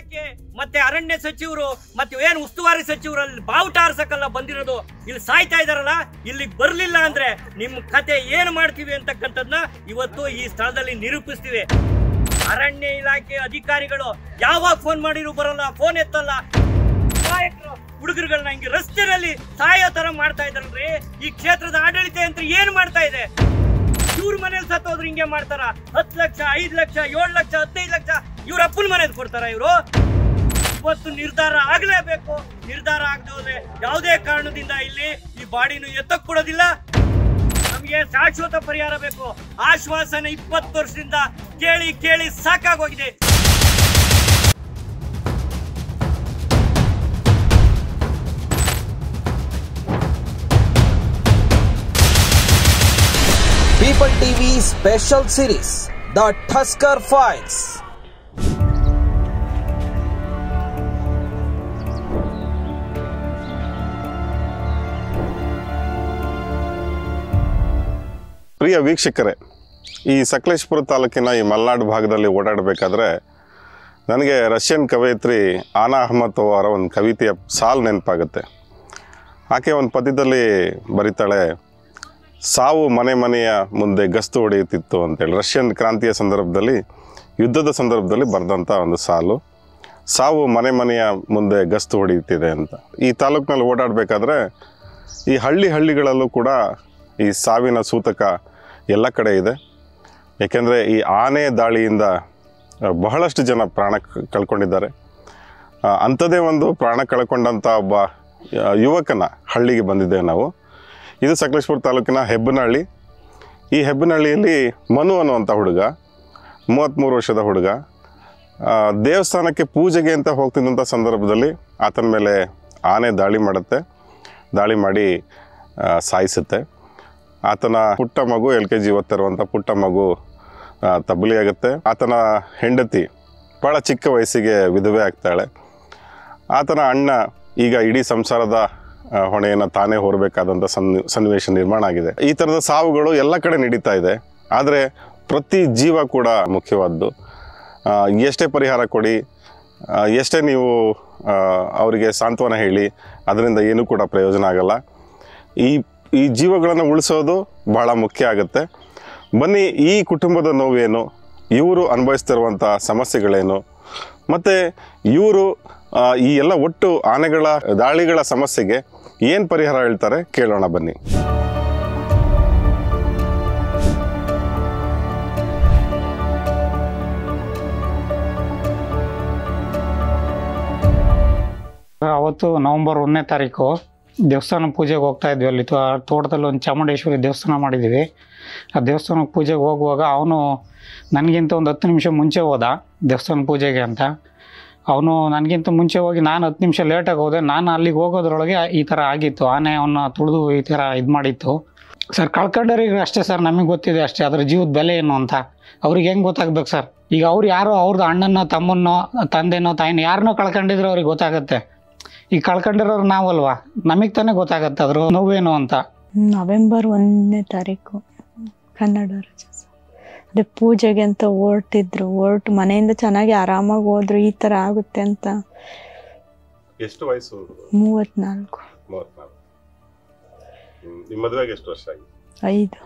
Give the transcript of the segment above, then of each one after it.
ಇಲಾಖೆ ಮತ್ತೆ ಅರಣ್ಯ ಸಚಿವರು ಮತ್ತೆ ಏನು ಉಸ್ತುವಾರಿ ಸಚಿವರಲ್ಲಿ ಬಾವುಟ ಆರ್ಸಕ್ಕಲ್ಲ ಬಂದಿರೋದು ಇಲ್ಲಿ ಸಾಯ್ತಾ ಇದಾರಲ್ಲ ಇಲ್ಲಿಗೆ ಬರ್ಲಿಲ್ಲ ಅಂದ್ರೆ ನಿಮ್ ಕತೆ ಏನ್ ಮಾಡ್ತೀವಿ ಅಂತಕ್ಕಂಥದ್ನ ಇವತ್ತು ಈ ಸ್ಥಳದಲ್ಲಿ ನಿರೂಪಿಸ್ತೀವಿ ಅರಣ್ಯ ಇಲಾಖೆ ಅಧಿಕಾರಿಗಳು ಯಾವಾಗ ಫೋನ್ ಮಾಡಿದ್ರು ಬರಲ್ಲ ಫೋನ್ ಎತ್ತಲ್ಲ ನಾಯಕರು ಹುಡುಗರುಗಳನ್ನ ಹಿಂಗೆ ರಸ್ತೆನಲ್ಲಿ ಸಾಯೋ ತರ ಮಾಡ್ತಾ ಇದಾರಲ್ರಿ ಈ ಕ್ಷೇತ್ರದ ಆಡಳಿತ ಯಂತ್ರ ಏನ್ ಮಾಡ್ತಾ ಇದೆ ಇವ್ರ ಮನೇಲಿ ಸತ್ತೋದ್ರೆ ಹಿಂಗೆ ಮಾಡ್ತಾರ ಹತ್ತು ಲಕ್ಷ ಐದು ಲಕ್ಷ ಏಳು ಲಕ್ಷ ಹದಿನೈದು ಲಕ್ಷ ಇವ್ರ ಅಪ್ಪನ ಮನೇಲಿ ಕೊಡ್ತಾರ ಇವರು ಇವತ್ತು ನಿರ್ಧಾರ ಆಗ್ಲೇಬೇಕು ನಿರ್ಧಾರ ಆಗದೆ ಹೋದ್ರೆ ಯಾವುದೇ ಕಾರಣದಿಂದ ಇಲ್ಲಿ ಈ ಬಾಡಿನ ಎತ್ತಕ್ ಕೊಡೋದಿಲ್ಲ ನಮಗೆ ಶಾಶ್ವತ ಪರಿಹಾರ ಬೇಕು ಆಶ್ವಾಸನೆ ಇಪ್ಪತ್ತು ವರ್ಷದಿಂದ ಕೇಳಿ ಕೇಳಿ ಸಾಕಾಗೋಗಿದೆ People TV special series The Tusker Files. ಪ್ರಿಯ ವೀಕ್ಷಕರೇ ಈ ಸಕಲೇಶ್ಪುರ ತಾಲೂಕಿನ ಈ ಮಲೆನಾಡು ಭಾಗದಲ್ಲಿ ಓಡಾಡಬೇಕಾದ್ರೆ ನನಗೆ ರಷ್ಯನ್ ಕವಯಿತ್ರಿ ಆನಾ ಅಹಮದ್ ಅವರ ಒಂದು ಕವಿತೆಯ ಸಾಲು ನೆನಪಾಗುತ್ತೆ ಆಕೆ ಒಂದು ಪದ್ಯದಲ್ಲಿ ಬರೀತಾಳೆ ಸಾವು ಮನೆ ಮನೆಯ ಮುಂದೆ ಗಸ್ತು ಹೊಡೆಯುತ್ತಿತ್ತು ಅಂತೇಳಿ ರಷ್ಯನ್ ಕ್ರಾಂತಿಯ ಸಂದರ್ಭದಲ್ಲಿ ಯುದ್ಧದ ಸಂದರ್ಭದಲ್ಲಿ ಬರೆದಂಥ ಒಂದು ಸಾಲು ಸಾವು ಮನೆ ಮನೆಯ ಮುಂದೆ ಗಸ್ತು ಹೊಡೆಯುತ್ತಿದೆ ಅಂತ ಈ ತಾಲೂಕಿನಲ್ಲಿ ಓಡಾಡಬೇಕಾದ್ರೆ ಈ ಹಳ್ಳಿ ಹಳ್ಳಿಗಳಲ್ಲೂ ಕೂಡ ಈ ಸಾವಿನ ಸೂತಕ ಎಲ್ಲ ಕಡೆ ಇದೆ ಏಕೆಂದರೆ ಈ ಆನೆ ದಾಳಿಯಿಂದ ಆ, ಬಹಳಷ್ಟು ಜನ ಪ್ರಾಣ ಕ- ಕಳ್ಕೊಂಡಿದ್ದಾರೆ ಆ, ಅಂಥದ್ದೇ ಒಂದು ಪ್ರಾಣ ಕಳ್ಕೊಂಡಂಥ ಒಬ್ಬ ಆ, ಯುವಕನ ಹಳ್ಳಿಗೆ ಬಂದಿದ್ದೇವೆ ನಾವು ಇದು ಸಕಲೇಶ್ಪುರ ತಾಲೂಕಿನ ಹೆಬ್ಬನಹಳ್ಳಿ ಈ ಹೆಬ್ಬನಹಳ್ಳಿಯಲ್ಲಿ ಮನು ಅನ್ನುವಂಥ ಹುಡುಗ ಮೂವತ್ತ್ಮೂರು ವರ್ಷದ ಹುಡುಗ ಆ, ದೇವಸ್ಥಾನಕ್ಕೆ ಪೂಜೆಗೆ ಅಂತ ಹೋಗ್ತಿದ್ದಂಥ ಸಂದರ್ಭದಲ್ಲಿ ಆತನ ಮೇಲೆ ಆನೆ ದಾಳಿ ಮಾಡುತ್ತೆ ದಾಳಿ ಮಾಡಿ ಆ, ಸಾಯಿಸುತ್ತೆ ಆತನ ಪುಟ್ಟ ಮಗು ಎಲ್ ಕೆ ಜಿ ಓದ್ತಿರುವಂಥ ಪುಟ್ಟ ಮಗು ಆ, ತಬ್ಬಲಿಯಾಗುತ್ತೆ ಆತನ ಹೆಂಡತಿ ಭಾಳ ಚಿಕ್ಕ ವಯಸ್ಸಿಗೆ ವಿಧವೆ ಆಗ್ತಾಳೆ ಆತನ ಅಣ್ಣ ಈಗ ಇಡೀ ಸಂಸಾರದ ಆ, ಹೊಣೆಯನ್ನು ತಾನೇ ಹೊರಬೇಕಾದಂಥ ಸನ್ನಿ ಸನ್ನಿವೇಶ ನಿರ್ಮಾಣ ಆಗಿದೆ ಈ ಥರದ ಸಾವುಗಳು ಎಲ್ಲ ಕಡೆ ನಡೀತಾ ಇದೆ ಆದರೆ ಪ್ರತಿ ಜೀವ ಕೂಡ ಮುಖ್ಯವಾದ್ದು ಆ, ಎಷ್ಟೇ ಪರಿಹಾರ ಕೊಡಿ ಆ, ಎಷ್ಟೇ ನೀವು ಆ, ಅವರಿಗೆ ಸಾಂತ್ವನ ಹೇಳಿ ಅದರಿಂದ ಏನೂ ಕೂಡ ಪ್ರಯೋಜನ ಆಗಲ್ಲ ಈ ಈ ಜೀವಗಳನ್ನು ಉಳಿಸೋದು ಬಹಳ ಮುಖ್ಯ ಆಗುತ್ತೆ ಬನ್ನಿ ಈ ಕುಟುಂಬದ ನೋವೇನು ಇವರು ಅನುಭವಿಸ್ತಿರುವಂಥ ಸಮಸ್ಯೆಗಳೇನು ಮತ್ತು ಇವರು ಆ, ಈ ಎಲ್ಲ ಒಟ್ಟು ಆನೆಗಳ ದಾಳಿಗಳ ಸಮಸ್ಯೆಗೆ ಏನು ಪರಿಹಾರ ಹೇಳ್ತಾರೆ ಕೇಳೋಣ ಬನ್ನಿ ಅವತ್ತು ನವೆಂಬರ್ ಒಂದನೇ ತಾರೀಕು ದೇವಸ್ಥಾನ ಪೂಜೆಗೆ ಹೋಗ್ತಾ ಇದ್ವಿ ಅಲ್ಲಿ ತೋ- ತೋಟದಲ್ಲಿ ಒಂದು ಚಾಮುಂಡೇಶ್ವರಿ ದೇವಸ್ಥಾನ ಮಾಡಿದ್ದೀವಿ ಆ ದೇವಸ್ಥಾನಕ್ಕೆ ಪೂಜೆಗೆ ಹೋಗುವಾಗ ಅವನು ನನಗಿಂತ ಒಂದು ಹತ್ತು ನಿಮಿಷ ಮುಂಚೆ ಹೋದ ದೇವಸ್ಥಾನ ಪೂಜೆಗೆ ಅಂತ ಅವನು ನನಗಿಂತ ಮುಂಚೆ ಹೋಗಿ ನಾನು ಹತ್ತು ನಿಮಿಷ ಲೇಟಾಗಿ ಹೋದೆ ನಾನು ಅಲ್ಲಿಗೆ ಹೋಗೋದ್ರೊಳಗೆ ಈ ಥರ ಆಗಿತ್ತು ಆನೆ ಅವನ್ನ ತುಳಿದು ಈ ಥರ ಇದು ಮಾಡಿತ್ತು ಸರ್ ಕಳ್ಕೊಂಡವ್ರಿಗೆ ಅಷ್ಟೇ ಸರ್ ನಮಗೆ ಗೊತ್ತಿದೆ ಅಷ್ಟೇ ಅದ್ರ ಜೀವದ ಬೆಲೆ ಏನು ಅಂತ ಅವ್ರಿಗೆ ಹೆಂಗೆ ಗೊತ್ತಾಗ್ಬೇಕು ಸರ್ ಈಗ ಅವ್ರು ಯಾರೋ ಅವ್ರದ್ದು ಅಣ್ಣನೋ ತಮ್ಮನ್ನೋ ತಂದೆನೋ ತಾಯಿನೋ ಯಾರನ್ನೋ ಕಳ್ಕೊಂಡಿದ್ರೆ ಅವ್ರಿಗೆ ಗೊತ್ತಾಗುತ್ತೆ ಈಗ ಕಳ್ಕೊಂಡಿರೋರು ನಾವಲ್ವಾ ನಮಗೆ ತಾನೇ ಗೊತ್ತಾಗತ್ತೆ ಅದ್ರ ನೋವೇನು ಅಂತ ನವೆಂಬರ್ ಒಂದನೇ ತಾರೀಕು ಕನ್ನಡ ರಾಜ್ಯೋತ್ಸವ ಅದೇ ಪೂಜೆಗೆ ಅಂತ ಹೊರಟಿದ್ರು ಹೊರಟು ಮನೆಯಿಂದ ಚೆನ್ನಾಗಿ ಆರಾಮಾಗಿ ಹೋದ್ರು ಈ ಥರ ಆಗುತ್ತೆ ಅಂತ ಎಷ್ಟು ವಯಸ್ಸು ಮೂವತ್ನಾಲ್ಕು ಮೂವತ್ನಾಲ್ಕು ನಿಮ್ಮ ಮದುವೆಗೆ ಎಷ್ಟು ವರ್ಷ ಆಗಿದೆ ಐದು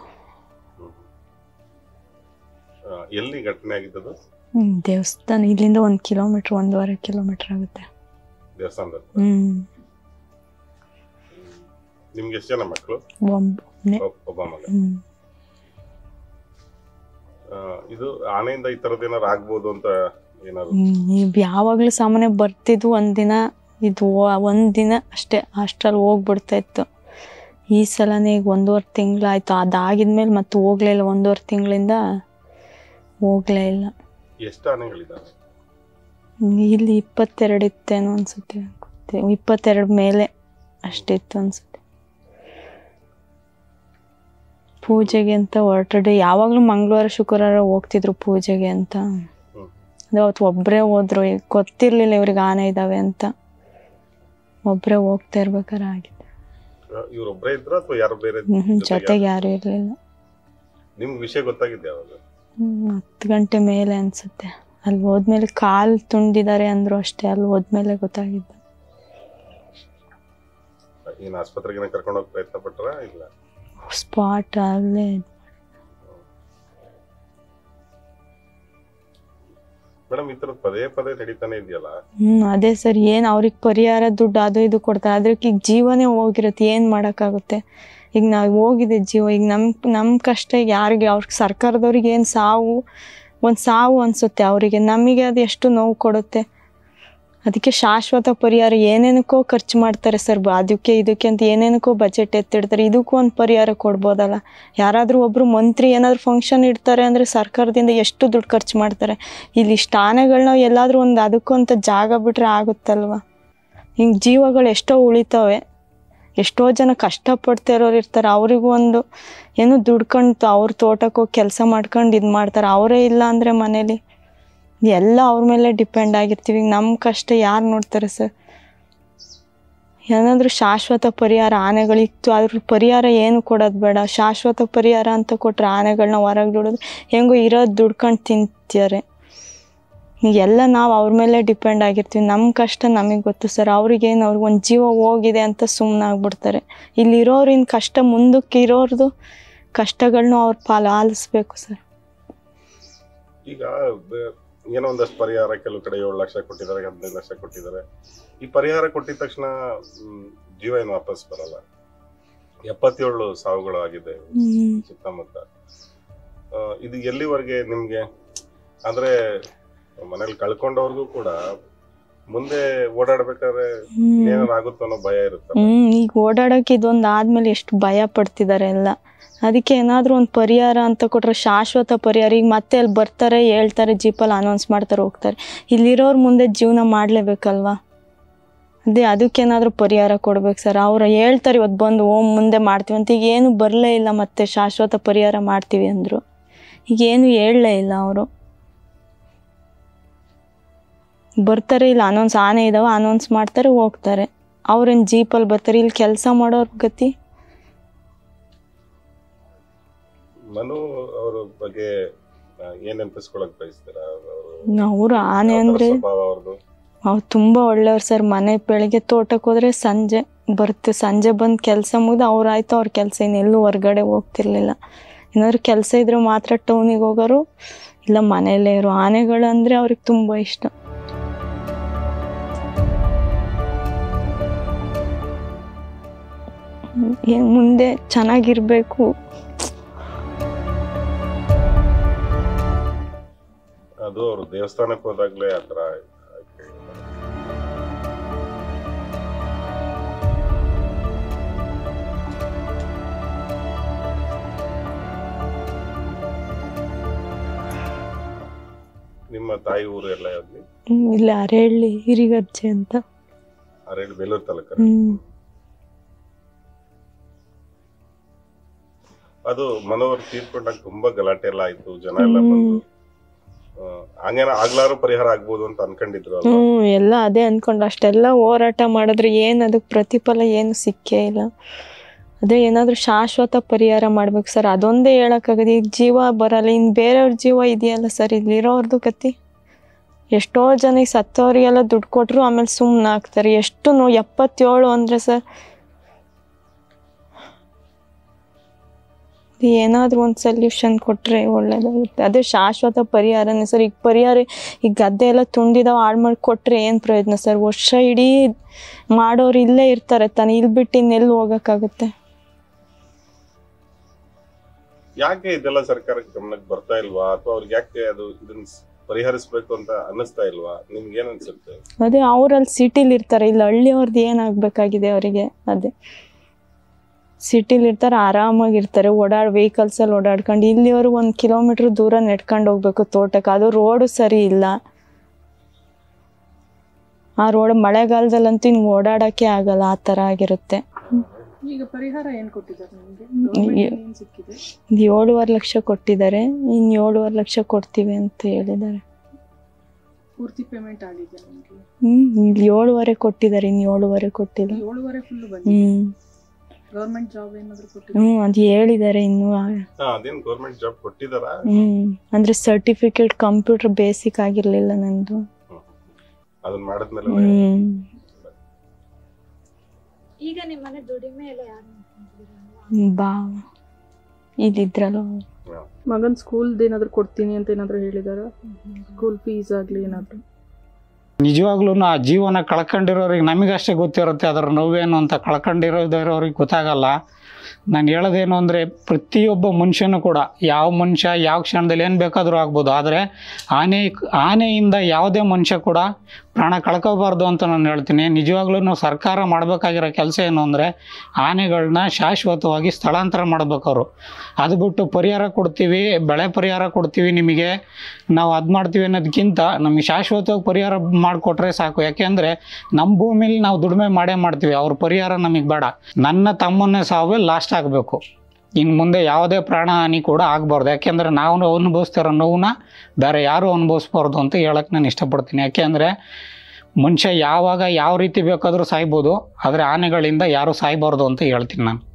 ಎಲ್ಲಿ ಘಟನೆ ಆಗಿದ್ದದು ಹ್ಮ್, ದೇವಸ್ಥಾನ ಇಲ್ಲಿಂದ ಒಂದು ಕಿಲೋಮೀಟ್ರ್ ಒಂದೂವರೆ ಕಿಲೋಮೀಟ್ರ್ ಆಗುತ್ತೆ ದೇವಸ್ಥಾನದಲ್ಲಿ ಹ್ಮ್ ನಿಮ್ಗೆ ಎಷ್ಟು ಜನ ಮಕ್ಕಳು ಒಬ್ಬನೇ ಒಬ್- ಒಬ್ಬ ಮಗ ಹ್ಮ್ ಆ, ಇದು ಆನೆಯಿಂದ ಈ ತರದ್ ಏನಾರು ಆಗ್ಬೋದು ಅಂತ ಏನಾದ್ರು ಹ್ಮ್, ಇವ್ ಯಾವಾಗ್ಲೂ ಸಾಮಾನ್ಯ ಬರ್ತಿದ್ವು ಒಂದಿನ ಇದು ಒ- ಒಂದಿನ ಅಷ್ಟೇ ಅಷ್ಟ್ರಲ್ಲಿ ಹೋಗ್ಬಿಡ್ತಾ ಇತ್ತು ಈ ಸಲನೇ ಈಗ ಒಂದೂವರೆ ತಿಂಗಳಾಯ್ತು ಅದಾಗಿದ್ಮೇಲೆ ಮತ್ತೆ ಹೋಗ್ಲೇ ಇಲ್ಲ ಒಂದೂವರೆ ತಿಂಗಳಿಂದ ಹೋಗ್ಲೇ ಇಲ್ಲ ಎಷ್ಟು ಆನೆಗಳಿದಾವೆ ಹ್ಮ್, ಇಲ್ಲಿ ಇಪ್ಪತ್ತೆರಡು ಇತ್ತೇನೋ ಅನ್ಸುತ್ತೆ ಗೊತ್ತಿಲ್ಲ. ಇಪ್ಪತ್ತೆರಡು ಮೇಲೆ ಅಷ್ಟಿತ್ತು ಅನ್ಸುತ್ತೆ ಪೂಜೆಗೆ ಅಂತ ಹೊರಟಡೆ ಯಾವಾಗಲೂ ಮಂಗಳವಾರ ಶುಕ್ರವಾರ ಹೋಗ್ತಿದ್ರು ಪೂಜೆಗೆ ಅಂತ ಅದು ಅವತ್ತು ಒಬ್ಬರೇ ಹೋದ್ರು ಈಗ ಗೊತ್ತಿರ್ಲಿಲ್ಲ ಇವ್ರಿಗೆ ಆನೆ ಇದಾವೆ ಅಂತ ಒಬ್ಬರೇ ಹೋಗ್ತಾ ಇರ್ಬೇಕಾರೆ ಆಗಿದೆ ಇವ್ರೊಬ್ರೇ ಇದ್ರ ಅಥವಾ ಯಾರು ಬೇರೆ ಹ್ಮ್ ಹ್ಮ್, ಜೊತೆಗೆ ಜೊತೆಗೆ ಯಾರು ಇರ್ಲಿಲ್ಲ ನಿಮ್ಗೆ ವಿಷಯ ಗೊತ್ತಾಗಿದ್ದೆ ಅವಾಗ ಹ್ಮ್, ಹತ್ತು ಗಂಟೆ ಮೇಲೆ ಅನ್ಸುತ್ತೆ ಅಲ್ಲಿ ಹೋದ್ಮೇಲೆ ಕಾಲು ತುಂಡಿದ್ದಾರೆ ಅಂದ್ರು ಅಷ್ಟೇ ಅಲ್ಲಿ ಹೋದ್ಮೇಲೆ ಗೊತ್ತಾಗಿದ್ದು ಏನು ಆಸ್ಪತ್ರೆಗೆ ಕರ್ಕೊಂಡು ಹೋಗಿ ಪ್ರಯತ್ನ ಪಟ್ರ ಇಲ್ಲ ಸ್ಪಾಟ್ ಅಲ್ಲೇ ಮೇಡಮ್ ಈ ಥರದ್ದು ಪದೇ ಪದೇ ನಡೀತಾನೆ ಇದೆಯಲ್ಲ ಹ್ಮ್ ಅದೇ ಸರ್ ಏನ್ ಅವ್ರಿಗೆ ಪರಿಹಾರ ದುಡ್ಡು ಅದು ಇದು ಕೊಡ್ತಾರೆ ಅದಕ್ಕೆ ಈಗ ಜೀವನೇ ಹೋಗಿರುತ್ತೆ ಏನ್ ಮಾಡಕ್ಕಾಗುತ್ತೆ ಈಗ ನಾವು ಹೋಗಿದೆ ಜೀವ ಈಗ ನಮ್ ನಮ್ ಕಷ್ಟ ಯಾರಿಗೆ ಅವ್ರಿಗೆ ಸರ್ಕಾರದವ್ರಿಗೆ ಏನ್ ಸಾವು ಒಂದ್ ಸಾವು ಅನ್ಸುತ್ತೆ ಅವರಿಗೆ ನಮಗೆ ಅದು ಎಷ್ಟು ನೋವು ಕೊಡುತ್ತೆ ಅದಕ್ಕೆ ಶಾಶ್ವತ ಪರಿಹಾರ ಏನೇನಕ್ಕೋ ಖರ್ಚು ಮಾಡ್ತಾರೆ ಸರ್ ಅದಕ್ಕೆ ಇದಕ್ಕೆ ಅಂತ ಏನೇನಕ್ಕೋ ಬಜೆಟ್ ಎತ್ತಿಡ್ತಾರೆ ಇದಕ್ಕೂ ಒಂದು ಪರಿಹಾರ ಕೊಡ್ಬೋದಲ್ಲ ಯಾರಾದರೂ ಒಬ್ರು ಮಂತ್ರಿ ಏನಾದ್ರು ಫಂಕ್ಷನ್ ಇಡ್ತಾರೆ ಅಂದರೆ ಸರ್ಕಾರದಿಂದ ಎಷ್ಟು ದುಡ್ಡು ಖರ್ಚು ಮಾಡ್ತಾರೆ ಇಲ್ಲಿ ಇಷ್ಟು ಆನೆಗಳನ್ನ ಎಲ್ಲಾದರೂ ಒಂದು ಅದಕ್ಕೂ ಅಂತ ಜಾಗ ಬಿಟ್ರೆ ಆಗುತ್ತಲ್ವ ಹಿಂಗೆ ಜೀವಗಳು ಎಷ್ಟೋ ಉಳಿತವೆ ಎಷ್ಟೋ ಜನ ಕಷ್ಟಪಡ್ತಿರೋರು ಇರ್ತಾರೆ ಅವರಿಗೂ ಒಂದು ಏನೋ ದುಡ್ಕೊಂಡು ಅವ್ರ ತೋಟಕ್ಕೆ ಹೋಗಿ ಕೆಲಸ ಮಾಡ್ಕೊಂಡು ಇದು ಮಾಡ್ತಾರೆ ಅವರೇ ಇಲ್ಲ ಅಂದರೆ ಮನೇಲಿ ಎಲ್ಲ ಅವ್ರ ಮೇಲೆ ಡಿಪೆಂಡ್ ಆಗಿರ್ತೀವಿ ಈಗ ನಮ್ಮ ಕಷ್ಟ ಯಾರು ನೋಡ್ತಾರೆ ಸರ್ ಏನಾದರೂ ಶಾಶ್ವತ ಪರಿಹಾರ ಆನೆಗಳಿತ್ತು ಅದ್ರ ಪರಿಹಾರ ಏನು ಕೊಡೋದು ಬೇಡ ಶಾಶ್ವತ ಪರಿಹಾರ ಅಂತ ಕೊಟ್ಟರೆ ಆನೆಗಳನ್ನ ಹೊರಗೆ ದುಡಿದು ಹೆಂಗೋ ಇರೋದು ದುಡ್ಕೊಂಡು ತಿಂತಾರೆ ಎಲ್ಲ ನಾವು ಅವ್ರ ಮೇಲೆ ಡಿಪೆಂಡ್ ಆಗಿರ್ತೀವಿ ನಮ್ಮ ಕಷ್ಟ ನಮಗೆ ಗೊತ್ತು ಸರ್ ಅವ್ರಿಗೇನು ಅವ್ರಿಗೆ ಒಂದು ಜೀವ ಹೋಗಿದೆ ಅಂತ ಸುಮ್ಮನೆ ಆಗ್ಬಿಡ್ತಾರೆ ಇಲ್ಲಿರೋರಿನ ಕಷ್ಟ ಮುಂದಕ್ಕೆ ಇರೋರ್ದು ಕಷ್ಟಗಳನ್ನೂ ಅವ್ರ ಪಾಲು ಆಲಿಸ್ಬೇಕು ಸರ್ ಈಗ ಬ- ಏನೋ ಒಂದಷ್ಟು ಪರಿಹಾರ ಕೆಲವು ಕಡೆ ಏಳು ಲಕ್ಷ ಕೊಟ್ಟಿದ್ದಾರೆ ಹದಿನೈದು ಲಕ್ಷ ಕೊಟ್ಟಿದ್ದಾರೆ ಈ ಪರಿಹಾರ ಕೊಟ್ಟಿದ ತಕ್ಷಣ ಮ್, ಜೀವ ಏನು ವಾಪಸ್ ಬರಲ್ಲ ಎಪ್ಪತ್ತೇಳು ಸಾವುಗಳು ಆಗಿದೆ ಹ್ಮ್. ಸುತ್ತಮುತ್ತ ಆ, ಇದು ಎಲ್ಲಿವರೆಗೆ ನಿಮ್ಗೆ ಅಂದ್ರೆ ಮನೇಲಿ ಕಳ್ಕೊಂಡವ್ರಿಗೂ ಕೂಡ ಮುಂದೆ ಓಡಾಡ್ಬೇಕಾದ್ರೆ ಹ್ಮ್. ಏನಾದ್ರು ಆಗುತ್ತೋ ಅನ್ನೋ ಭಯ ಇರುತ್ತೆ ಹ್ಮ್ ಈಗ ಓಡಾಡಕ್ಕೆ ಇದೊಂದು ಆದ್ಮೇಲೆ ಎಷ್ಟು ಭಯ ಪಡ್ತಿದ್ದಾರೆ ಎಲ್ಲ ಅದಕ್ಕೆ ಏನಾದರೂ ಒಂದು ಪರಿಹಾರ ಅಂತ ಕೊಟ್ರೆ ಶಾಶ್ವತ ಪರಿಹಾರ ಈಗ ಮತ್ತೆ ಅಲ್ಲಿ ಬರ್ತಾರೆ ಹೇಳ್ತಾರೆ ಜೀಪಲ್ಲಿ ಅನೌನ್ಸ್ ಮಾಡ್ತಾರೆ ಹೋಗ್ತಾರೆ ಇಲ್ಲಿರೋರ್ ಮುಂದೆ ಜೀವನ ಮಾಡಲೇಬೇಕಲ್ವಾ ಅದೇ ಅದಕ್ಕೇನಾದರೂ ಪರಿಹಾರ ಕೊಡ್ಬೇಕು ಸರ್ ಅವ್ರು ಹೇಳ್ತಾರೆ ಇವತ್ತು ಬಂದು ಓಮ್ ಮುಂದೆ ಮಾಡ್ತೀವಿ ಅಂತ ಈಗ ಏನು ಬರಲೇ ಇಲ್ಲ ಮತ್ತೆ ಶಾಶ್ವತ ಪರಿಹಾರ ಮಾಡ್ತೀವಿ ಅಂದರು ಈಗ ಏನು ಹೇಳಲೇ ಇಲ್ಲ ಅವರು ಬರ್ತಾರೆ ಇಲ್ಲಿ ಅನೌನ್ಸ್ ಆನೆ ಇದಾವೆ ಅನೌನ್ಸ್ ಮಾಡ್ತಾರೆ ಹೋಗ್ತಾರೆ ಅವ್ರೇನು ಜೀಪಲ್ಲಿ ಬರ್ತಾರೆ ಇಲ್ಲಿ ಕೆಲಸ ಮಾಡೋರ್ ಗತಿ ಮನು ಅವ್ರ ಬಗ್ಗೆ ಆ, ಏನ್ ನೆನಪಿಸ್ಕೊಳಕ್ ಬಯಸ್ತೀರಾ ಅವರು ಅವರು ಆನೆ ಅಂದರೆ ಸ್ವಭಾವ ಅವ್ರದ್ದು ಅವ್ರು ತುಂಬ ಒಳ್ಳೆಯವ್ರು ಸರ್ ಮನೆ ಬೆಳಿಗ್ಗೆ ತೋಟಕ್ಕೆ ಹೋದ್ರೆ ಸಂಜೆ ಬರ್ತೀವಿ ಸಂಜೆ ಬಂದು ಕೆಲಸ ಮುಗಿದು ಅವ್ರಾಯ್ತು ಅವ್ರ ಕೆಲಸ ಇನ್ನೆಲ್ಲೂ ಹೊರ್ಗಡೆ ಹೋಗ್ತಿರ್ಲಿಲ್ಲ ಏನಾದ್ರು ಕೆಲಸ ಇದ್ರೆ ಮಾತ್ರ ಟೌನಿಗೆ ಹೋಗೋರು ಇಲ್ಲ ಮನೆಯಲ್ಲೇ ಇರೋ ಆನೆಗಳು ಅಂದರೆ ಅವ್ರಿಗೆ ತುಂಬ ಇಷ್ಟ ಹ್ಮ್, ಏನ್ ಮುಂದೆ ಚೆನ್ನಾಗಿರ್ಬೇಕು ಅದು ಅವ್ರು ದೇವಸ್ಥಾನಕ್ಕೆ ಹೋದಾಗ್ಲೇ ಆತರ ನಿಮ್ಮ ತಾಯಿ ಊರು ಎಲ್ಲ ಯಾವ್ದು ಹ್ಮ್, ಇಲ್ಲ ಅರೆಹಳ್ಳಿ ಹಿರಿಗಜ್ಜೆ ಅಂತ ಅರೇಡ್ ಬೇಲೂರು ತಾಲೂಕು ಹ್ಮ್ ಅದು ಮನೋಹರ್ ತೀರ್ಕೊಂಡಾಗ ತುಂಬಾ ಗಲಾಟೆ ಎಲ್ಲ ಆಯ್ತು ಜನ ಎಲ್ಲ ಬಂದು ಆ, ಹಂಗೇನ ಆಗ್ಲಾರು ಪರಿಹಾರ ಆಗ್ಬೋದು ಅಂತ ಅನ್ಕೊಂಡಿದ್ರು ಅಲ್ವಾ ಹ್ಮ್ ಎಲ್ಲ ಅದೇ ಅನ್ಕೊಂಡು ಅಷ್ಟೆಲ್ಲ ಹೋರಾಟ ಮಾಡಿದ್ರೆ ಏನು ಅದಕ್ಕೆ ಪ್ರತಿಫಲ ಏನು ಸಿಕ್ಕೇ ಇಲ್ಲ ಅದೇ ಏನಾದರೂ ಶಾಶ್ವತ ಪರಿಹಾರ ಮಾಡ್ಬೇಕು ಸರ್ ಅದೊಂದೇ ಹೇಳೋಕ್ಕಾಗದು ಈಗ ಜೀವ ಬರಲ್ಲ ಇನ್ನು ಬೇರೆಯವ್ರ ಜೀವ ಇದೆಯಲ್ಲ ಸರ್ ಇಲ್ಲಿರೋರ್ದು ಗತಿ ಎಷ್ಟೋ ಜನ ಈಗ ಸತ್ತವರಿಗೆಲ್ಲ ದುಡ್ಡು ಕೊಟ್ಟರು ಆಮೇಲೆ ಸುಮ್ಮನೆ ಆಗ್ತಾರೆ ಎಷ್ಟು ನೋ ಎಪ್ಪತ್ತೇಳು ಅಂದರೆ ಸರ್ ಏನಾದರೂ ಒಂದು ಸೊಲ್ಯೂಷನ್ ಕೊಟ್ಟರೆ ಒಳ್ಳೇದಾಗುತ್ತೆ ಅದೇ ಶಾಶ್ವತ ಪರಿಹಾರನೇ ಸರ್ ಈಗ ಪರಿಹಾರ ಈಗ ಗದ್ದೆ ಎಲ್ಲ ತುಂಡಿದಾವ ಹಾಳು ಮಾಡಿ ಕೊಟ್ಟರೆ ಏನು ಪ್ರಯೋಜನ ಸರ್ ವರ್ಷ ಇಡೀ ಮಾಡೋರು ಇಲ್ಲೇ ಇರ್ತಾರೆ ತಾನೆ ಇಲ್ಲಿ ಬಿಟ್ಟು ಇನ್ನೆಲ್ಲಿ ಹೋಗೋಕ್ಕಾಗುತ್ತೆ ಯಾಕೆ ಇದೆಲ್ಲ ಸರ್ಕಾರಕ್ಕೆ ಗಮನಕ್ಕೆ ಬರ್ತಾ ಇಲ್ವಾ ಅಥವಾ ಅವ್ರಿಗೆ ಯಾಕೆ ಅದು ಇದನ್ನ ಸ್- ಪರಿಹರಿಸ್ಬೇಕು ಅಂತ ಅನ್ನಿಸ್ತಾ ಇಲ್ವಾ ನಿಮ್ಗೆ ಏನ್ ಅನ್ಸುತ್ತೆ ಅದೇ ಅವ್ರಲ್ಲಿ ಸಿಟಿಲಿ ಇರ್ತಾರೆ ಇಲ್ಲಿ ಹಳ್ಳಿಯವ್ರದ್ದು ಏನಾಗಬೇಕಾಗಿದೆ ಅವರಿಗೆ ಅದೇ ಸಿಟಿಲಿ ಇರ್ತಾರೆ ಆರಾಮಾಗಿರ್ತಾರೆ ಓಡಾಡ್ ವೆಹಿಕಲ್ಸಲ್ಲಿ ಓಡಾಡ್ಕೊಂಡು ಇಲ್ಲಿಯವರು ಒಂದು ಕಿಲೋಮೀಟ್ರ್ ದೂರ ನೆಡ್ಕೊಂಡು ಹೋಗ್ಬೇಕು ತೋಟಕ್ಕೆ ಅದು ರೋಡು ಸರಿ ಇಲ್ಲ ಆ ರೋಡ್ ಮಳೆಗಾಲದಲ್ಲಂತೂ ಇನ್ನು ಓಡಾಡೋಕ್ಕೆ ಆಗಲ್ಲ ಆ ಥರ ಆಗಿರುತ್ತೆ ಈಗ ಪರಿಹಾರ ಏನ್ ಕೊಟ್ಟಿದ್ದಾರೆ ನಿಮ್ಗೆ ಈ- ಗೌರ್ಮೆಂಟ್ ಏನ್ ಸಿಕ್ಕಿದೆ ಇದು ಏಳುವರೆ ಲಕ್ಷ ಕೊಟ್ಟಿದ್ದಾರೆ ಇನ್ನು ಏಳುವರೆ ಲಕ್ಷ ಕೊಡ್ತೀವಿ ಅಂತ ಹೇಳಿದ್ದಾರೆ ಪೂರ್ತಿ ಪೇಮೆಂಟ್ ಆಗಿದೆ ನಿಮ್ಗೆ ಹ್ಮ್ ಇಲ್ಲಿ ಏಳುವರೆ ಕೊಟ್ಟಿದ್ದಾರೆ ಇನ್ನು ಏಳುವರೆ ಕೊಟ್ಟಿಲ್ಲ ಏಳುವರೆ ಫುಲ್ ಬಂದಿದೆ ಹ್ಮ್ ಗೌರ್ಮೆಂಟ್ ಜಾಬ್ ಏನಾದ್ರು ಕೊಟ್ಟಿದ್ದಾರೆ ಹ್ಞೂ ಅದು ಹೇಳಿದ್ದಾರೆ ಇನ್ನೂ ಅದೇನು ಗೌರ್ಮೆಂಟ್ ಜಾಬ್ ಕೊಟ್ಟಿದಾರಾ ಹ್ಮ್ ಅಂದ್ರೆ ಸರ್ಟಿಫಿಕೇಟ್ ಕಂಪ್ಯೂಟರ್ ಬೇಸಿಕ್ ಆಗಿರ್ಲಿಲ್ಲ ನಂದು ಅದನ್ನ ಮಾಡಿದ್ಮೇಲೆ ಹ್ಮ್ ಈಗ ನಿಮ್ಮನೆ ದುಡಿಮೆ ಎಲ್ಲ ಯಾರು ನೋಡ್ಕೊಂತಿದ್ದೀರಾ? ಬಾ ಇದಿದ್ರಲ್ಲ ಅವ್ರು. ಮಗನ್ ಸ್ಕೂಲ್ ಏನಾದ್ರು ಕೊಡ್ತೀನಿ ಅಂತ ಏನಾದ್ರು ಹೇಳಿದಾರ ಸ್ಕೂಲ್ ಫೀಸ್ ಆಗ್ಲಿ ಏನಾದ್ರು ನಿಜವಾಗ್ಲೂ ಆ ಜೀವನ ಕಳ್ಕೊಂಡಿರೋರಿಗೆ ನಮಗಷ್ಟೇ ಗೊತ್ತಿರುತ್ತೆ ಅದರ ನೋವೇನು ಅಂತ ಕಳ್ಕೊಂಡಿರೋದಿರೋರಿಗೆ ಗೊತ್ತಾಗಲ್ಲ ನಾನು ಹೇಳೋದೇನು ಅಂದರೆ ಪ್ರತಿಯೊಬ್ಬ ಮನುಷ್ಯನೂ ಕೂಡ ಯಾವ ಮನುಷ್ಯ ಯಾವ ಕ್ಷಣದಲ್ಲಿ ಏನು ಬೇಕಾದರೂ ಆಗ್ಬೋದು ಆದರೆ ಆನೆ ಆನೆಯಿಂದ ಯಾವುದೇ ಮನುಷ್ಯ ಕೂಡ ಪ್ರಾಣ ಕಳ್ಕೋಬಾರ್ದು ಅಂತ ನಾನು ಹೇಳ್ತೀನಿ ನಿಜವಾಗ್ಲೂ ಸರ್ಕಾರ ಮಾಡಬೇಕಾಗಿರೋ ಕೆಲಸ ಏನು ಅಂದರೆ ಆನೆಗಳನ್ನ ಶಾಶ್ವತವಾಗಿ ಸ್ಥಳಾಂತರ ಮಾಡ್ಬೇಕು ಅವರು ಅದು ಬಿಟ್ಟು ಪರಿಹಾರ ಕೊಡ್ತೀವಿ ಬೆಳೆ ಪರಿಹಾರ ಕೊಡ್ತೀವಿ ನಿಮಗೆ ನಾವು ಅದು ಮಾಡ್ತೀವಿ ಅನ್ನೋದಕ್ಕಿಂತ ನಮಗೆ ಶಾಶ್ವತವಾಗಿ ಪರಿಹಾರ ಮಾಡಿಕೊಟ್ರೆ ಸಾಕು ಯಾಕೆಂದರೆ ನಮ್ಮ ಭೂಮಿಲಿ ನಾವು ದುಡಿಮೆ ಮಾಡೇ ಮಾಡ್ತೀವಿ ಅವ್ರ ಪರಿಹಾರ ನಮಗೆ ಬೇಡ ನನ್ನ ತಮ್ಮನ ಸಾವೇ ಲಾಸ್ಟ್ ಆಗಬೇಕು ಇನ್ನು ಮುಂದೆ ಯಾವುದೇ ಪ್ರಾಣ ಹಾನಿ ಕೂಡ ಆಗಬಾರ್ದು ಯಾಕೆಂದರೆ ನಾವು ಅನುಭವಿಸ್ತಿರೋ ನೋವನ್ನ ಬೇರೆ ಯಾರೂ ಅನುಭವಿಸ್ಬಾರ್ದು ಅಂತ ಹೇಳಕ್ಕೆ ನಾನು ಇಷ್ಟಪಡ್ತೀನಿ ಯಾಕೆಂದರೆ ಮನುಷ್ಯ ಯಾವಾಗ ಯಾವ ರೀತಿ ಬೇಕಾದರೂ ಸಾಯ್ಬೋದು ಆದರೆ ಆನೆಗಳಿಂದ ಯಾರೂ ಸಾಯ್ಬಾರ್ದು ಅಂತ ಹೇಳ್ತೀನಿ ನಾನು